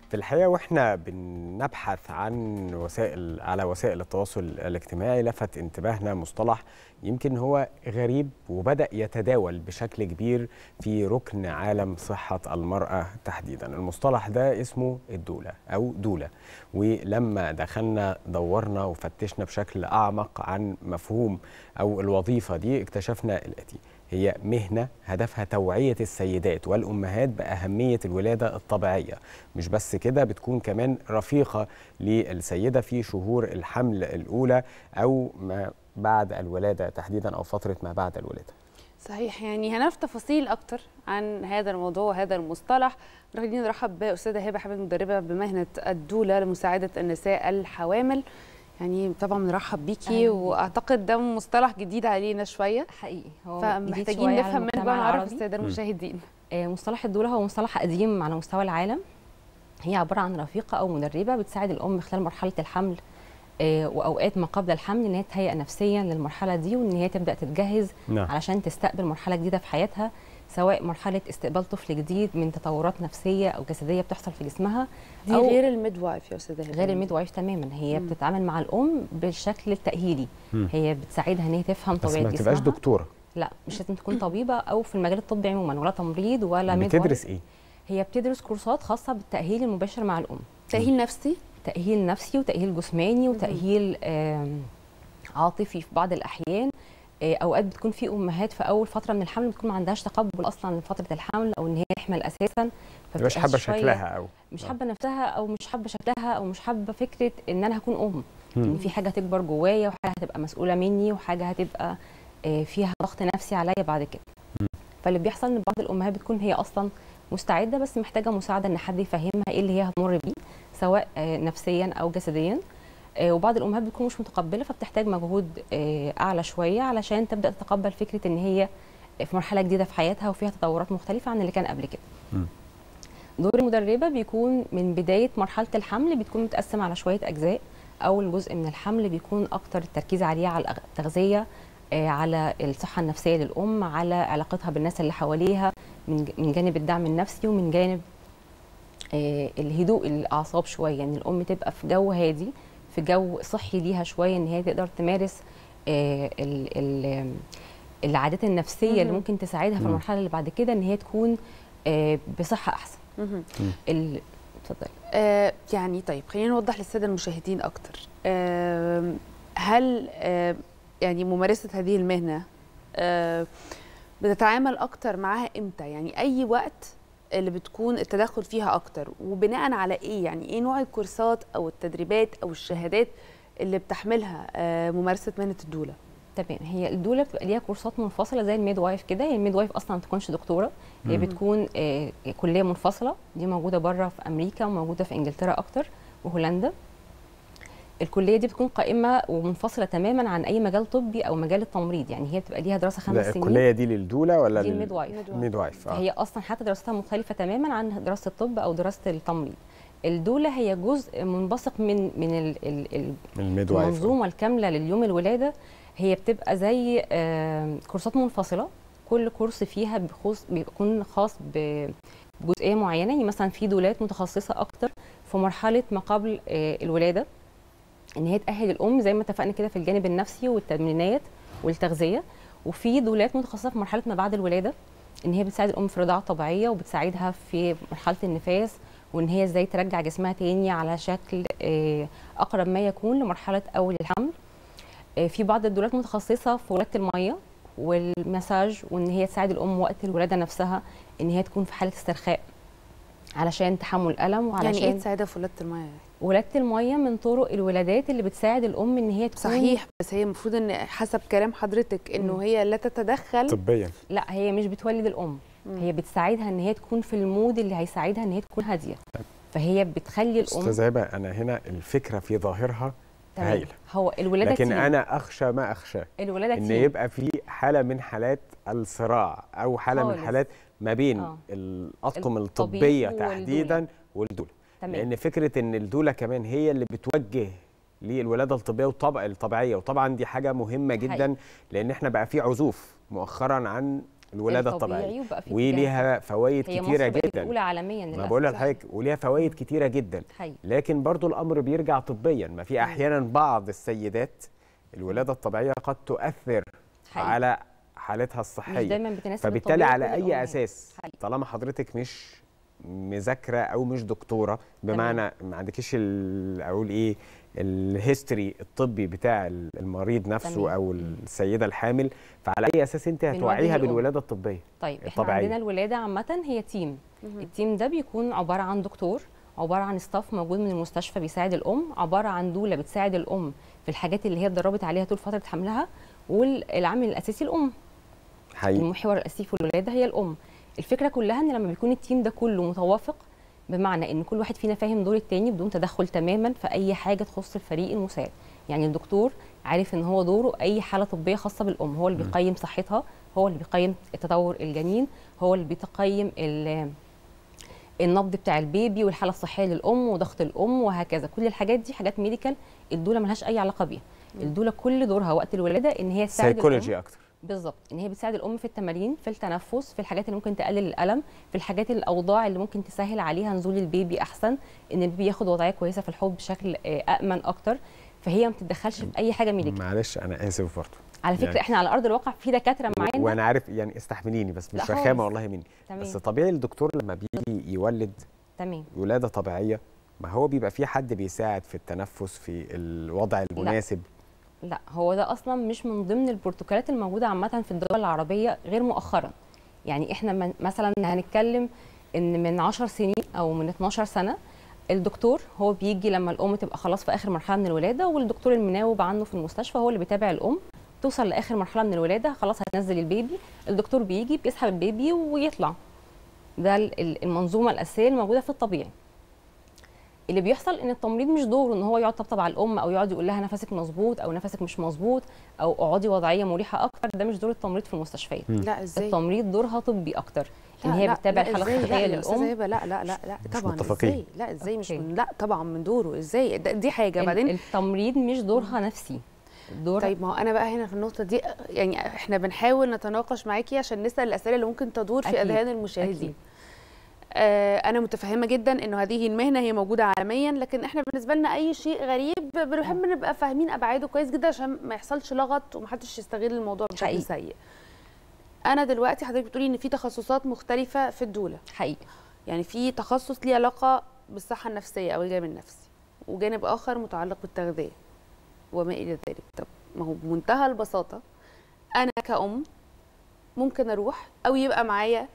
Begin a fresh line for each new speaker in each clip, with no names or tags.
في الحقيقه واحنا بنبحث عن وسائل على وسائل التواصل الاجتماعي لفت انتباهنا مصطلح يمكن هو غريب وبدا يتداول بشكل كبير في ركن عالم صحه المراه تحديدا المصطلح ده اسمه الدوله او دوله ولما دخلنا دورنا وفتشنا بشكل اعمق عن مفهوم او الوظيفه دي اكتشفنا الاتي هي مهنة هدفها توعية السيدات والأمهات بأهمية الولادة الطبيعية مش بس كده بتكون كمان رفيقة للسيدة في شهور الحمل الأولى أو ما بعد الولادة تحديدا أو فترة ما بعد الولادة
صحيح يعني هنعرف تفاصيل اكتر عن هذا الموضوع وهذا المصطلح خلينا نرحب باستاذه هبه حبيب مدربه بمهنه الدوله لمساعده النساء الحوامل يعني طبعا بنرحب بيكي واعتقد ده مصطلح جديد علينا شويه
حقيقي هو
فمحتاجين نفهم منه بقى نعرف الساده المشاهدين
آه مصطلح الدوله هو مصطلح قديم على مستوى العالم هي عباره عن رفيقه او مدربه بتساعد الام خلال مرحله الحمل آه واوقات ما قبل الحمل ان هي تهيئ نفسيا للمرحله دي وان هي تبدا تتجهز
نعم.
علشان تستقبل مرحله جديده في حياتها سواء مرحله استقبال طفل جديد من تطورات نفسيه او جسديه بتحصل في جسمها
دي
أو
غير الميد وايف يا استاذه هبه
غير الميد وايف تماما هي
مم.
بتتعامل مع الام بالشكل التاهيلي
مم.
هي بتساعدها ان هي تفهم
بس
طبيعه
ما
جسمها
تبقاش دكتورة
لا مش لازم تكون طبيبه او في المجال الطبي عموما ولا تمريض ولا ميد وايف.
بتدرس إيه؟
هي بتدرس كورسات خاصه بالتاهيل المباشر مع الام
تاهيل نفسي
تاهيل نفسي وتاهيل جسماني وتاهيل آم، عاطفي في بعض الاحيان آه، اوقات بتكون في امهات في اول فتره من الحمل بتكون ما عندهاش تقبل اصلا لفتره الحمل او ان هي تحمل اساسا
مش
فبتبقى
حابة
شوية
شكلها أو
مش حابه نفسها او مش حابه شكلها او مش حابه فكره ان انا هكون ام
مم.
ان في حاجه هتكبر جوايا وحاجه هتبقى مسؤوله مني وحاجه هتبقى آه، فيها ضغط نفسي عليا بعد كده
مم.
فاللي بيحصل ان بعض الامهات بتكون هي اصلا مستعده بس محتاجه مساعده ان حد يفهمها ايه اللي هي هتمر بيه سواء آه، نفسيا او جسديا آه، وبعض الامهات بتكون مش متقبله فبتحتاج مجهود آه، اعلى شويه علشان تبدا تتقبل فكره ان هي في مرحله جديده في حياتها وفيها تطورات مختلفه عن اللي كان قبل كده
مم.
دور المدربه بيكون من بدايه مرحله الحمل بتكون متقسم على شويه اجزاء اول جزء من الحمل بيكون اكتر التركيز عليه على الأغ- التغذيه آه، على الصحه النفسيه للام على علاقتها بالناس اللي حواليها من ج- من جانب الدعم النفسي ومن جانب آه، الهدوء الاعصاب شويه يعني الام تبقى في جو هادي في جو صحي ليها شويه ان هي تقدر تمارس آه، ال- ال- العادات النفسيه اللي
مهم.
ممكن تساعدها في
مم.
المرحله اللي بعد كده ان هي تكون آه، بصحه احسن
مهم.
ال- اتفضلي
آه يعني طيب خلينا نوضح للساده المشاهدين اكتر آه هل آه يعني ممارسه هذه المهنه آه بتتعامل اكتر معاها امتى يعني اي وقت اللي بتكون التدخل فيها اكتر وبناء على ايه يعني ايه نوع الكورسات او التدريبات او الشهادات اللي بتحملها آه ممارسه مهنه الدوله
تمام هي الدوله بتبقى ليها كورسات منفصله زي الميد وايف كده هي الميد وايف اصلا ما بتكونش دكتوره هي
مم.
بتكون آه، كليه منفصله دي موجوده بره في امريكا وموجوده في انجلترا اكتر وهولندا الكليه دي بتكون قائمه ومنفصله تماما عن اي مجال طبي او مجال التمريض يعني هي بتبقى ليها دراسه خمس
لا
سنين
الكلية دي للدولة ولا
دي
لل-
الميد وايف
ميد وايف
هي اصلا حتى دراستها مختلفه تماما عن دراسه الطب او دراسه التمريض الدوله هي جزء منبثق من من ال ال ال
الميد وايف
المنظومه الكامله لليوم الولاده هي بتبقى زي آه، كورسات منفصله كل كورس فيها بيخص بيكون خاص ب- بجزئيه معينه يعني مثلا في دولات متخصصه اكتر في مرحله ما قبل آه، الولاده ان هي تاهل الام زي ما اتفقنا كده في الجانب النفسي والتمرينات والتغذيه وفي دولات متخصصه في مرحله ما بعد الولاده ان هي بتساعد الام في رضاعه طبيعيه وبتساعدها في مرحله النفاس وان هي ازاي ترجع جسمها تاني على شكل آه، اقرب ما يكون لمرحله اول الحمل آه، في بعض الدولات متخصصه في ولاده الميه والمساج وان هي تساعد الام وقت الولاده نفسها ان هي تكون في حاله استرخاء علشان تحمل الالم وعلشان
يعني ايه تساعدها في ولاده الميه
ولاده الميه من طرق الولادات اللي بتساعد الام ان هي تكون
صحيح بس هي المفروض ان حسب كلام حضرتك انه
مم.
هي لا تتدخل
طبيا
لا هي مش بتولد الام
مم.
هي بتساعدها ان هي تكون في المود اللي هيساعدها ان هي تكون هاديه فهي بتخلي الام
استاذ هبه انا هنا الفكره في ظاهرها
تمام.
هايله
هو الولاده
لكن
تيم.
انا اخشى ما اخشى
الولاده
ان
تيم.
يبقى في حاله من حالات الصراع او حاله من
خالص.
حالات ما بين
آه.
الاطقم
الطبيب
الطبيه
والدولة.
تحديدا والدوله
تمام
لان فكره ان الدوله كمان هي اللي بتوجه للولاده الطبيه والطبع الطبيعيه وطبعا دي حاجه مهمه جدا
حقيقي.
لان احنا بقى في عزوف مؤخرا عن الولاده
الطبيعي
الطبيعيه
وبقى في اتجاه
وليها فوائد
هي
كتيره
مصر بقت
جدا
الاولى عالميا
ما
للأسف.
بقول لحضرتك وليها فوائد كتيره جدا
حقيقي
لكن برضو الامر بيرجع طبيا ما في احيانا بعض السيدات الولاده الطبيعيه قد تؤثر
حقيقي.
على حالتها
مش
الصحيه
دايما بتناسب
فبالتالي
الطبيعي
على
كل
اي
الأمهات.
اساس
حقيقي.
طالما حضرتك مش مذاكره او مش دكتوره بمعنى ما عندكيش ال- اقول ايه الهيستوري الطبي بتاع المريض نفسه
تمام.
او السيده الحامل فعلى اي اساس انت
بنوجه
هتوعيها
الأم.
بالولاده الطبيه
طيب احنا
الطبيعية.
عندنا الولاده عامه هي تيم التيم ده بيكون عباره عن دكتور عباره عن ستاف موجود من المستشفى بيساعد الام عباره عن دوله بتساعد الام في الحاجات اللي هي اتدربت عليها طول فتره حملها والعامل الاساسي الام
حقيقي
المحور الاساسي في الولاده هي الام الفكره كلها ان لما بيكون التيم ده كله متوافق بمعنى ان كل واحد فينا فاهم دور التاني بدون تدخل تماما في اي حاجه تخص الفريق المساعد يعني الدكتور عارف ان هو دوره اي حاله طبيه خاصه بالام هو اللي بيقيم صحتها هو اللي بيقيم التطور الجنين هو اللي بيتقيم ال- النبض بتاع البيبي والحاله الصحيه للام وضغط الام وهكذا كل الحاجات دي حاجات ميديكال الدوله ملهاش اي علاقه بيها الدوله كل دورها وقت الولاده ان هي تساعد الام
سيكولوجي اكتر
بالظبط ان هي بتساعد الام في التمارين في التنفس في الحاجات اللي ممكن تقلل الالم في الحاجات الاوضاع اللي ممكن تسهل عليها نزول البيبي احسن ان البيبي ياخد وضعيه كويسه في الحوض بشكل آه، امن اكتر فهي ما بتتدخلش في اي حاجه ميديكال
معلش انا اسف برضه
على فكره
يعني-
احنا على ارض الواقع في دكاتره معانا
وانا عارف يعني استحمليني بس
لا
مش رخامه
خالص.
والله مني
تمام
بس طبيعي الدكتور لما بيجي يولد
تمام
ولاده طبيعيه ما هو بيبقى في حد بيساعد في التنفس في الوضع المناسب
لا هو ده اصلا مش من ضمن البروتوكولات الموجوده عامه في الدول العربيه غير مؤخرا يعني احنا من مثلا هنتكلم ان من 10 سنين او من 12 سنه الدكتور هو بيجي لما الام تبقى خلاص في اخر مرحله من الولاده والدكتور المناوب عنه في المستشفى هو اللي بيتابع الام توصل لاخر مرحله من الولاده خلاص هتنزل البيبي الدكتور بيجي بيسحب البيبي ويطلع ده ال- ال- المنظومه الاساسيه الموجوده في الطبيعي اللي بيحصل ان التمريض مش دوره ان هو يقعد طبطب على الام او يقعد يقول لها نفسك مظبوط او نفسك مش مظبوط او اقعدي وضعيه مريحه اكتر ده مش دور التمريض في المستشفيات
لا ازاي
التمريض دورها طبي اكتر ان
لا،
هي
لا،
بتتابع
لا،
الحاله
إزاي؟
الصحيه
لا يا أستاذة
للام
هبة، لا لا لا لا طبعا
متفقين.
ازاي لا ازاي مش
أوكي.
من لا طبعا من دوره ازاي ده- دي حاجه
ال-
بعدين
التمريض مش دورها نفسي دور
طيب ما هو انا بقى هنا في النقطه دي يعني احنا بنحاول نتناقش معاكي عشان نسال الاسئله اللي ممكن تدور في
أكيد،
اذهان المشاهدين
أكيد.
آه انا متفهمه جدا انه هذه المهنه هي موجوده عالميا لكن احنا بالنسبه لنا اي شيء غريب بنحب نبقى فاهمين ابعاده كويس جدا عشان ما يحصلش لغط ومحدش يستغل الموضوع بشكل
حقيقي.
سيء انا دلوقتي حضرتك بتقولي ان في تخصصات مختلفه في الدوله
حقيقي
يعني في تخصص ليه علاقه بالصحه النفسيه او الجانب النفسي وجانب اخر متعلق بالتغذيه وما الى ذلك طب ما هو بمنتهى البساطه انا كأم ممكن اروح او يبقى معايا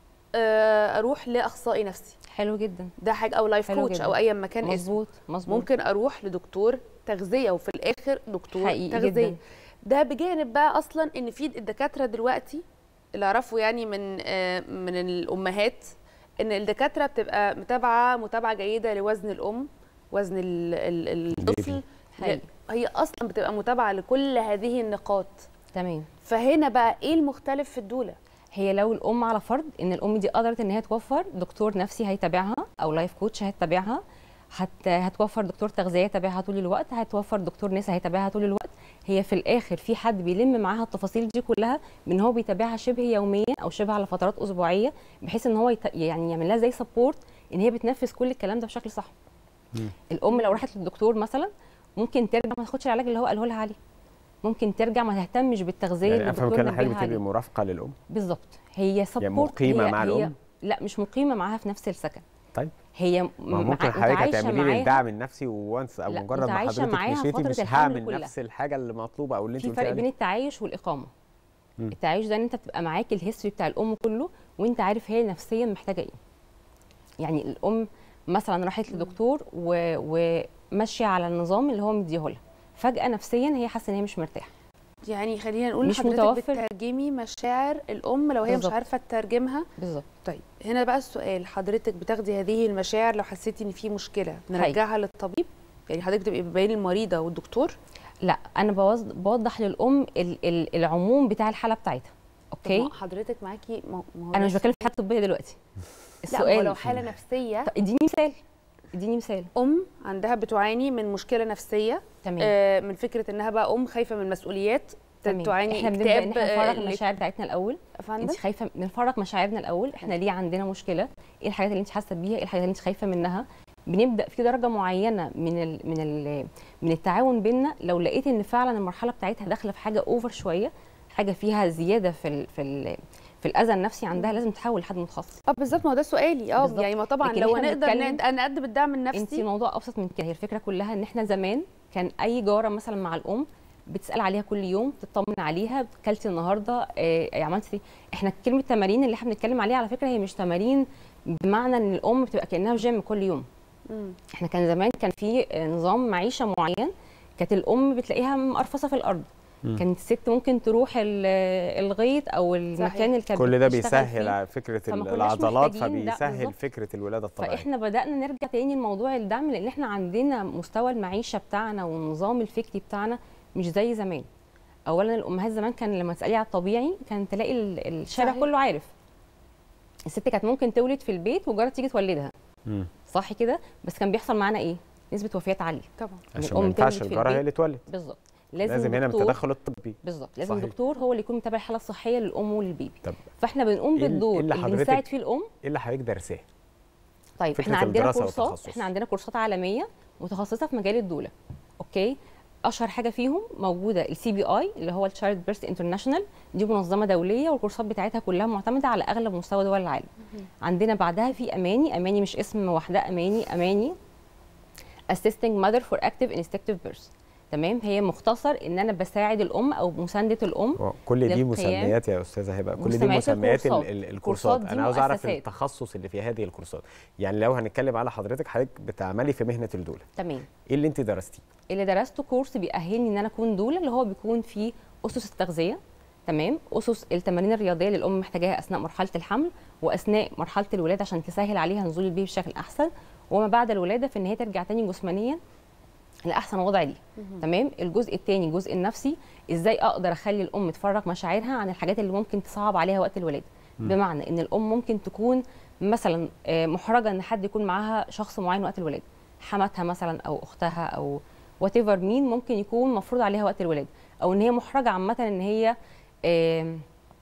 آه، اروح لاخصائي نفسي
حلو جدا
ده حاجه او لايف
حلو
كوتش
جدا.
او اي مكان اسمه
مظبوط مظبوط
ممكن اروح لدكتور تغذيه وفي الاخر دكتور
حقيقي
تغذيه
جدا.
ده بجانب بقى اصلا ان في الدكاتره دلوقتي اللي اعرفه يعني من آه، من الامهات ان الدكاتره بتبقى متابعه متابعه جيده لوزن الام وزن ال- ال- الطفل
حقيقي.
هي اصلا بتبقى متابعه لكل هذه النقاط
تمام
فهنا بقى ايه المختلف في الدوله
هي لو الام على فرض ان الام دي قدرت ان هي توفر دكتور نفسي هيتابعها او لايف كوتش هيتابعها هت... هتوفر دكتور تغذيه يتابعها طول الوقت هتوفر دكتور نساء هيتابعها طول الوقت هي في الاخر في حد بيلم معاها التفاصيل دي كلها من هو بيتابعها شبه يوميا او شبه على فترات اسبوعيه بحيث ان هو يت... يعني يعمل لها زي سبورت ان هي بتنفذ كل الكلام ده بشكل صح الام لو راحت للدكتور مثلا ممكن ترجع ما تاخدش العلاج اللي هو قاله لها عليه ممكن ترجع ما تهتمش بالتغذيه
يعني
اللي
افهم
الدكتور
كده حضرتك
نبهها
بتبقي
عليه
مرافقه للام
بالظبط هي سبورت
مقيمة
هي
مع
هي
الأم؟
لا مش مقيمه معاها في نفس السكن
طيب
هي
ما هو ممكن
مع-
حضرتك
متعايشة
هتعملي لي
معاها.
الدعم النفسي وانس او
لا،
مجرد ما
متعايشة
حضرتك
معاها
مشيتي
فترة
مش
الحمل
هعمل
كلها.
نفس الحاجه اللي مطلوبه او اللي انت
في
قلتي
فرق بين
عليها
التعايش والاقامه
مم.
التعايش ده ان انت بتبقى معاك الهيستوري بتاع الام كله وانت عارف هي نفسيا محتاجه ايه يعني الام مثلا راحت لدكتور و- وماشيه على النظام اللي هو مديهولها فجاه نفسيا هي حاسه ان هي مش مرتاحه
يعني خلينا نقول
مش
حضرتك
متوفر.
بتترجمي مشاعر الام لو هي
بالظبط.
مش عارفه تترجمها
بالظبط
طيب هنا بقى السؤال حضرتك بتاخدي هذه المشاعر لو حسيتي ان في مشكله نرجعها للطبيب يعني حضرتك بتبقي بين المريضه والدكتور
لا انا بوض- بوضح للام ال- ال- العموم بتاع الحاله بتاعتها
طب
اوكي
ما حضرتك معاكي ما ما هو
انا مش
ده
بتكلم في حاله طبيه دلوقتي
لا ما هو
السؤال
لو حاله نفسيه
طب اديني مثال اديني مثال
ام عندها بتعاني من مشكله نفسيه
تمام
آه من فكره انها بقى ام خايفه من المسؤوليات
تمام.
تعاني
احنا بنبدا ان
اكتئاب
احنا
آه،
نفرغ
اللي-
المشاعر بتاعتنا الاول
يا فندم
انت خايفه بنفرغ مشاعرنا الاول احنا ليه عندنا مشكله ايه الحاجات اللي انت حاسه بيها ايه الحاجات اللي انت خايفه منها بنبدا في درجه معينه من ال من ال من التعاون بيننا لو لقيت ان فعلا المرحله بتاعتها داخله في حاجه اوفر شويه حاجه فيها زياده في ال في ال في الاذى النفسي عندها لازم تحول لحد متخصص
اه بالظبط ما هو ده سؤالي اه
بالظبط.
يعني ما طبعا
لكن
لو
إحنا
هنقدر
بنتكلم-
ند- نقدم الدعم
انت
النفسي
موضوع ابسط من كده هي الفكره كلها ان احنا زمان كان اي جاره مثلا مع الام بتسال عليها كل يوم تطمن عليها كلتي النهارده آه عملتي إيه؟ احنا كلمه تمارين اللي احنا بنتكلم عليها على فكره هي مش تمارين بمعنى ان الام بتبقى كانها في جيم كل يوم
مم.
احنا كان زمان كان في نظام معيشه معين كانت الام بتلاقيها مقرفصه في الارض
مم.
كانت الست ممكن تروح ال- الغيط او المكان اللي كانت
كل ده
بتشتغل
بيسهل
فيه.
على فكره
فما كناش
العضلات
محتاجين ده
فبيسهل
بالظبط.
فكره الولاده الطبيعيه
فاحنا بدانا نرجع تاني لموضوع الدعم لان احنا عندنا مستوى المعيشه بتاعنا والنظام الفكري بتاعنا مش زي زمان اولا الامهات زمان كان لما تسالي على الطبيعي كان تلاقي ال- الشارع
صحيح.
كله عارف الست كانت ممكن تولد في البيت وجارة تيجي تولدها
مم.
صح كده بس كان بيحصل معانا ايه نسبه وفيات عاليه
طبعا
عشان
الأم
ما ينفعش
تولد في
الجاره هي
البيت.
اللي تولد
بالظبط
لازم,
لازم,
هنا من
دكتور-
التدخل الطبي
بالظبط لازم
صحيح.
دكتور هو اللي يكون متابع الحاله الصحيه للام وللبيبي
طب
فاحنا بنقوم
إيه ال-
بالدور
إيه اللي
اللي
حضرتك-
بنساعد فيه الام
ايه اللي حضرتك دارساه
طيب
فكرة
احنا عندنا
الدراسة
كورسات
والتخصص.
احنا عندنا كورسات عالميه متخصصه في مجال الدوله اوكي اشهر حاجه فيهم موجوده السي بي اي اللي هو التشايلد بيرث انترناشونال دي منظمه دوليه والكورسات بتاعتها كلها معتمده على اغلب مستوى دول العالم عندنا بعدها في اماني اماني مش اسم واحده اماني اماني assisting mother for active instinctive birth تمام هي مختصر ان انا بساعد الام او مسانده الام
هو كل دي
للقيام.
مسميات يا استاذه هبه كل دي
مسميات
مسميات ال-
الكورسات.
ال- الكورسات
الكورسات دي
انا عاوز اعرف
مؤسسات.
التخصص اللي في هذه الكورسات يعني لو هنتكلم على حضرتك حضرتك بتعملي في مهنه الدوله
تمام
ايه اللي انت درستيه
اللي درسته كورس بيأهلني ان انا اكون دوله اللي هو بيكون فيه اسس التغذيه تمام اسس التمارين الرياضيه اللي الام محتاجاها اثناء مرحله الحمل واثناء مرحله الولاده عشان تسهل عليها نزول البيبي بشكل احسن وما بعد الولاده في ان هي ترجع تاني جسمانيا لاحسن وضع ليه تمام الجزء الثاني الجزء النفسي ازاي اقدر اخلي الام تفرغ مشاعرها عن الحاجات اللي ممكن تصعب عليها وقت الولاده بمعنى ان الام ممكن تكون مثلا آه، محرجه ان حد يكون معاها شخص معين وقت الولاده حماتها مثلا او اختها او وات ايفر مين ممكن يكون مفروض عليها وقت الولاده او ان هي محرجه عامه ان هي آم،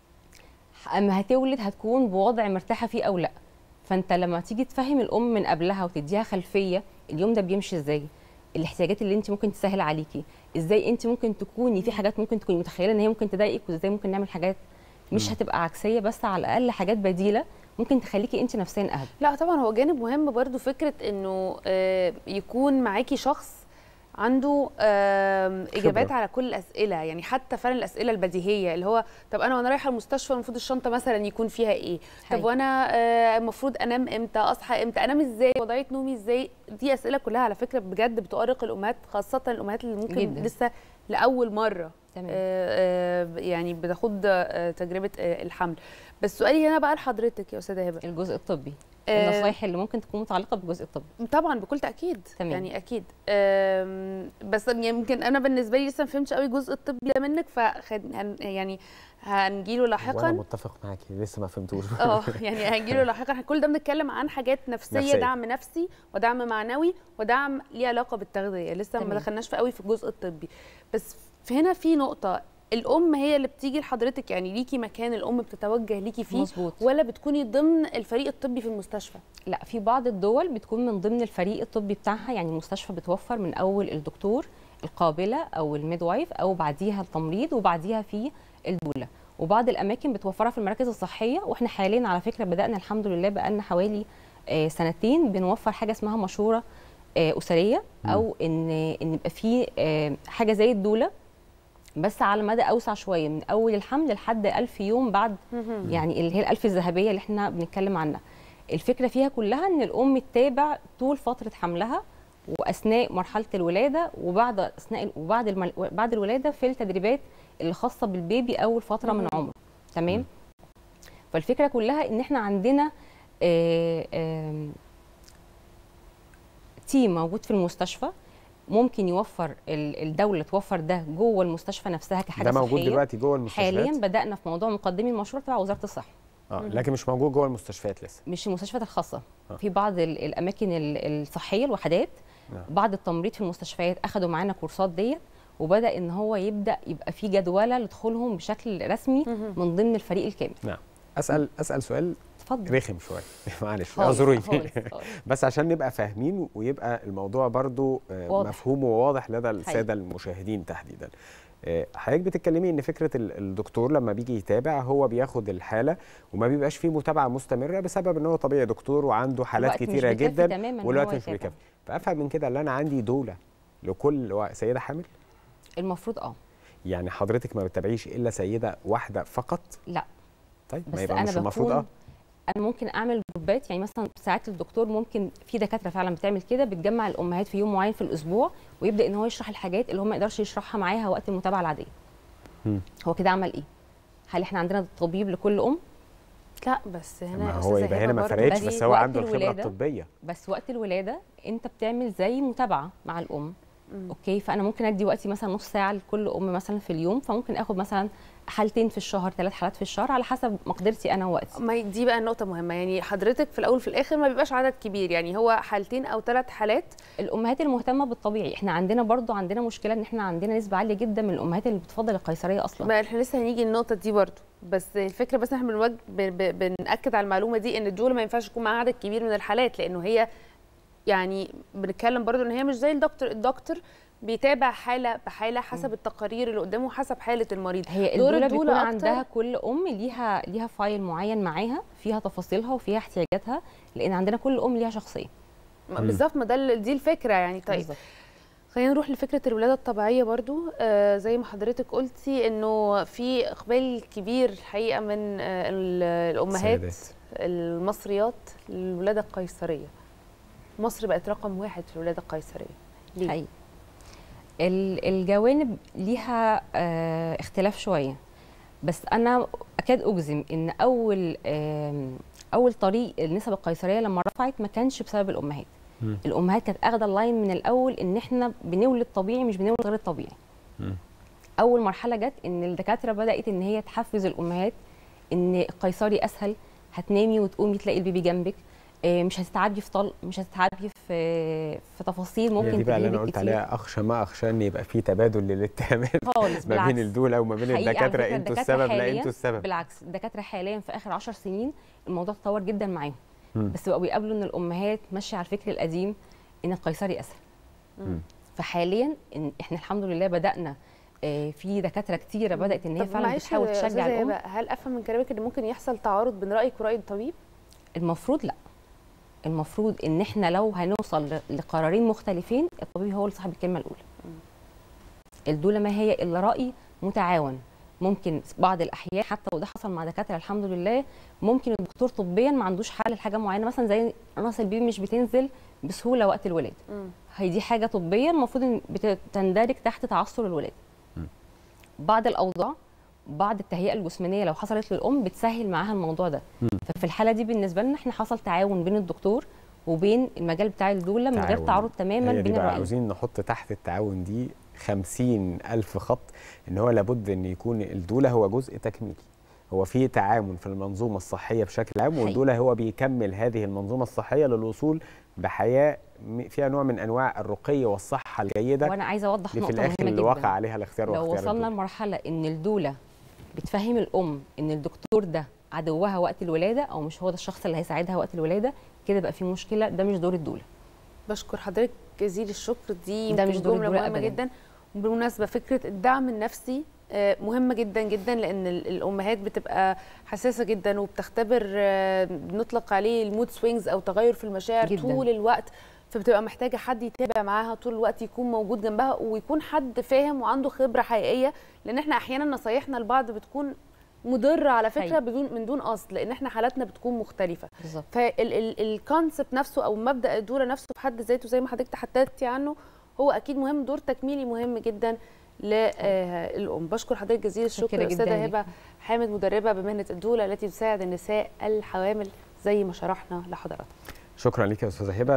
اما هتولد هتكون بوضع مرتاحه فيه او لا فانت لما تيجي تفهم الام من قبلها وتديها خلفيه اليوم ده بيمشي ازاي الاحتياجات اللي انت ممكن تسهل عليكي ازاي انت ممكن تكوني في حاجات ممكن تكوني متخيله ان هي ممكن تضايقك وازاي ممكن نعمل حاجات مش هتبقى عكسيه بس على الاقل حاجات بديله ممكن تخليكي انت نفسيا اهدى
لا طبعا هو جانب مهم برضو فكره انه آه، يكون معاكي شخص عنده آم، اجابات
خبرة.
على كل الاسئله يعني حتى فعلا الاسئله البديهيه اللي هو طب انا وانا رايحه المستشفى المفروض الشنطه مثلا يكون فيها ايه طب
حقيقي.
وانا آه، المفروض انام امتى اصحى امتى انام ازاي وضعيه نومي ازاي دي اسئله كلها على فكره بجد بتؤرق الامهات خاصه الامهات اللي ممكن
جداً.
لسه لاول مره
تمام
آه، آه، يعني بتاخد آه، تجربه آه، الحمل بس سؤالي هنا بقى لحضرتك يا استاذه هبه
الجزء الطبي
آه،
النصايح اللي ممكن تكون متعلقه بالجزء الطبي
طبعا بكل تاكيد
تمام.
يعني اكيد أم، بس يمكن انا بالنسبه لي لسه ما فهمتش قوي الجزء الطبي ده منك ف يعني هنجيله
وانا
لاحقا
متفق معاكي لسه ما فهمتوش
اه يعني هنجيله لاحقا احنا كل ده بنتكلم عن حاجات نفسيه,
نفسية.
دعم نفسي ودعم معنوي ودعم ليه علاقه بالتغذيه لسه ما
تمام.
دخلناش في قوي في الجزء الطبي بس في هنا في نقطه الام هي اللي بتيجي لحضرتك يعني ليكي مكان الام بتتوجه ليكي فيه
مظبوط
ولا بتكوني ضمن الفريق الطبي في المستشفى
لا في بعض الدول بتكون من ضمن الفريق الطبي بتاعها يعني المستشفى بتوفر من اول الدكتور القابله او الميدوايف او بعديها التمريض وبعديها في الدوله وبعض الاماكن بتوفرها في المراكز الصحيه واحنا حاليا على فكره بدانا الحمد لله بقالنا حوالي آه، سنتين بنوفر حاجه اسمها مشوره آه، اسريه او ان ان يبقى في آه، حاجه زي الدوله بس على مدى اوسع شويه من اول الحمل لحد ألف يوم بعد يعني اللي هي الألف الذهبيه اللي احنا بنتكلم عنها الفكره فيها كلها ان الام تتابع طول فتره حملها واثناء مرحله الولاده وبعد اثناء وبعد المل... بعد الولاده في التدريبات اللي خاصه بالبيبي اول فتره من عمره تمام فالفكره كلها ان احنا عندنا آه، آم، تيم موجود في المستشفى ممكن يوفر ال- الدوله توفر ده جوه المستشفى نفسها كحاجه
ده موجود
صحية.
دلوقتي جوه المستشفيات
حاليا بدانا في موضوع مقدمي المشروع تبع وزاره الصحه
اه لكن مش موجود جوه المستشفيات لسه
مش المستشفيات الخاصه
آه.
في بعض ال- الاماكن ال- الصحيه الوحدات
نعم.
بعض التمريض في المستشفيات اخذوا معانا كورسات ديت وبدا ان هو يبدا يبقى في جدوله لدخولهم بشكل رسمي
مهم.
من ضمن الفريق الكامل
نعم اسال اسال سؤال
اتفضل
رخم شويه معلش
خالص-
اعذروني
خالص- خالص.
بس عشان نبقى فاهمين ويبقى الموضوع برضو آه،
واضح.
مفهوم وواضح لدى الساده المشاهدين تحديدا آه، حضرتك بتتكلمي ان فكره ال- الدكتور لما بيجي يتابع هو بياخد الحاله وما بيبقاش فيه متابعه مستمره بسبب ان هو طبيعي دكتور وعنده حالات
الوقت مش
كتيره
بيكفي
جدا
تماماً إن
والوقت
هو
مش
يتابع.
بيكفي فافهم من كده ان انا عندي دوله لكل وا- سيده حامل
المفروض اه
يعني حضرتك ما بتتابعيش الا سيده واحده فقط
لا
طيب ما
بس
يبقى
انا
مش المفروض
بكون
اه
انا ممكن اعمل جروبات يعني مثلا ساعات الدكتور ممكن في دكاتره فعلا بتعمل كده بتجمع الامهات في يوم معين في الاسبوع ويبدا ان هو يشرح الحاجات اللي هو ما يقدرش يشرحها معاها وقت المتابعه العاديه
مم.
هو كده عمل ايه هل احنا عندنا طبيب لكل ام
لا بس هنا
ما
يا
هو
أستاذة
يبقى
هبة
هنا ما
برضو
فرقتش
دي
بس هو
وقت
عنده الخبره
الولادة.
الطبيه
بس وقت الولاده انت بتعمل زي متابعه مع الام
مم.
اوكي فانا ممكن ادي وقتي مثلا نص ساعه لكل ام مثلا في اليوم فممكن اخد مثلا حالتين في الشهر ثلاث حالات في الشهر على حسب مقدرتي انا ووقتي
ما هي دي بقى النقطة مهمة يعني حضرتك في الأول وفي الآخر ما بيبقاش عدد كبير يعني هو حالتين أو ثلاث حالات
الامهات المهتمه بالطبيعي احنا عندنا برضو عندنا مشكله ان احنا عندنا نسبه عاليه جدا من الامهات اللي بتفضل القيصريه اصلا
ما احنا لسه هنيجي النقطة دي برضو بس الفكرة بس احنا بنوج... ب... ب... بنأكد على المعلومة دي إن الدولة ما ينفعش يكون معاها عدد كبير من الحالات لأنه هي يعني بنتكلم برضو إن هي مش زي الدكتور الدكتور بيتابع حالة بحالة حسب التقارير اللي قدامه وحسب حالة المريض
هي
دور
الدوله
الدولة
بيكون
أكتر-
عندها كل ام ليها ليها فايل معين معاها فيها تفاصيلها وفيها احتياجاتها لان عندنا كل ام ليها شخصيه
ما- بالظبط ما ده ال- دي الفكرة يعني طيب
بالظبط.
خلينا نروح لفكره الولاده الطبيعيه برضو آه زي ما حضرتك قلتي انه في اقبال كبير الحقيقه من آه ال- الامهات
السيدات.
المصريات للولاده القيصريه مصر بقت رقم واحد في الولاده القيصريه ليه؟
حقيقي ال- الجوانب ليها آه، اختلاف شويه بس انا اكاد اجزم ان اول آم، اول طريق النسب القيصريه لما رفعت ما كانش بسبب الامهات
مم.
الامهات كانت اخده اللاين من الاول ان احنا بنولد طبيعي مش بنولد غير الطبيعي
مم.
اول مرحله جت ان الدكاتره بدات ان هي تحفز الامهات ان القيصري اسهل هتنامي وتقومي تلاقي البيبي جنبك آه، مش هتتعبي في طلق مش هتتعبي في في تفاصيل
هي
ممكن
دي بقى اللي انا
تجيلك
قلت
كتير.
عليها اخشى ما اخشى ان يبقى في تبادل للاتهامات
خالص
ما بين
بالعكس
الدوله وما بين
حقيقي على
الدكاتره
فكرة
انتوا
الدكاترة
السبب لا
حالياً
انتوا السبب
بالعكس الدكاتره حاليا في اخر عشر سنين الموضوع اتطور جدا معاهم
مم.
بس بقوا بيقابلوا ان الامهات ماشيه على الفكر القديم ان القيصري اسهل
مم.
فحاليا إن احنا الحمد لله بدانا آه، في دكاتره كتيره بدات ان هي
طب
فعلا
معلش
بتحاول
يا
تشجع
أستاذة
الام
هبة، هل افهم من كلامك ان ممكن يحصل تعارض بين رايك وراي الطبيب؟
المفروض لا المفروض ان احنا لو هنوصل ل- لقرارين مختلفين الطبيب هو اللي صاحب الكلمه الاولى الدوله ما هي الا راي متعاون ممكن بعض الاحيان حتى وده حصل مع دكاتره الحمد لله ممكن الدكتور طبيا ما عندوش حل لحاجه معينه مثلا زي راس البيبي مش بتنزل بسهوله وقت الولاده
مم.
هي دي حاجه طبيا المفروض ان بتندرج تحت تعثر الولاده
مم.
بعض الاوضاع بعض التهيئه الجسمانيه لو حصلت للام بتسهل معاها الموضوع ده
مم.
ففي الحاله دي بالنسبه لنا احنا حصل تعاون بين الدكتور وبين المجال بتاع الدوله من غير
تعاون.
تعارض تماما
هي دي
بين
بقى
الرأيين
عاوزين نحط تحت التعاون دي خمسين ألف خط إن هو لابد إن يكون الدولة هو جزء تكميلي هو في تعاون في المنظومة الصحية بشكل عام
حقيقي.
والدولة هو بيكمل هذه المنظومة الصحية للوصول بحياة م- فيها نوع من أنواع الرقي والصحة الجيدة
وانا عايزه اوضح
اللي في
نقطه
الآخر
مهمه
اللي
جدا
وقع عليها الاختيار
لو
واختيار
وصلنا
الدولة.
لمرحله ان الدوله بتفهم الام ان الدكتور ده عدوها وقت الولاده او مش هو ده الشخص اللي هيساعدها وقت الولاده كده بقى في مشكله ده مش دور الدوله
بشكر حضرتك جزيل الشكر دي
ده
يمكن
مش دور
جمله
الدولة
مهمه
أبداً.
جدا وبالمناسبه فكره الدعم النفسي آه، مهمه جدا جدا لان ال- الامهات بتبقى حساسه جدا وبتختبر آه، بنطلق عليه المود سوينجز او تغير في المشاعر
جداً.
طول الوقت فبتبقى محتاجه حد يتابع معاها طول الوقت يكون موجود جنبها ويكون حد فاهم وعنده خبره حقيقيه لان احنا احيانا نصايحنا لبعض بتكون مضره على فكره
حقيقي.
بدون من دون قصد لان احنا حالاتنا بتكون مختلفه
بالظبط
فالكونسبت نفسه او مبدا الدوره نفسه بحد ذاته زي ما حضرتك تحدثتي عنه هو اكيد مهم دور تكميلي مهم جدا للام بشكر حضرتك جزيل الشكر
متشكرة جداً
استاذه
ليك.
هبه حامد مدربه بمهنه الدوله التي تساعد النساء الحوامل زي ما شرحنا لحضراتكم
شكرا لك يا أستاذة هبة